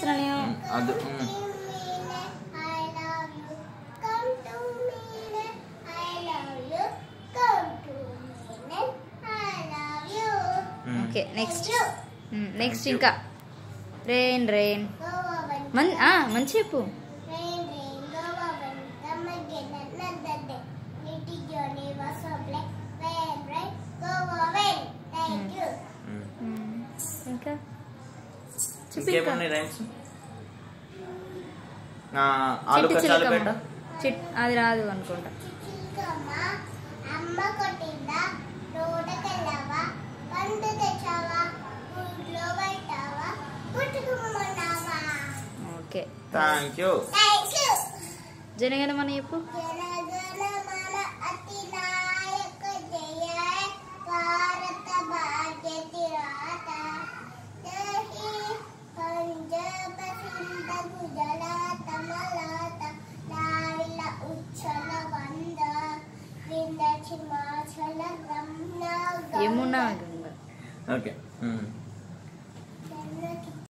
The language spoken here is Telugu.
ఉమ్, అది um. Um. Okay next next ఇంకా రెయిన్ రెయిన్ మన్ ఆ, మంచి చెప్పు ఉమ్. మ్మ్. ఇంకా చెప్పు ఇంకా ఇంకేమున్నాయి రైమ్స్ ఆలు చిట్టి కచ్చాలు చిలకమ్మ. పెట్ట చిట్ అది రాదు అనుకుంటా అమ్మ కొట్టిందా రోడ్డుకెళ్ళావా పండు తెచ్చావా గుడ్లో పెట్టావా పుట్టుకుమన్నావా okay thank you thank you Janagana Mana చెప్పు జనగణమన అతినాయక జయ భారత భాగ్య తిరాత జహి పంజాబ సింధ గుజరాత మలాత లాలిల ఉచ్చల వంద వింద చిమాచల రమ్న యమునా గంగ ఓకే ఉమ్.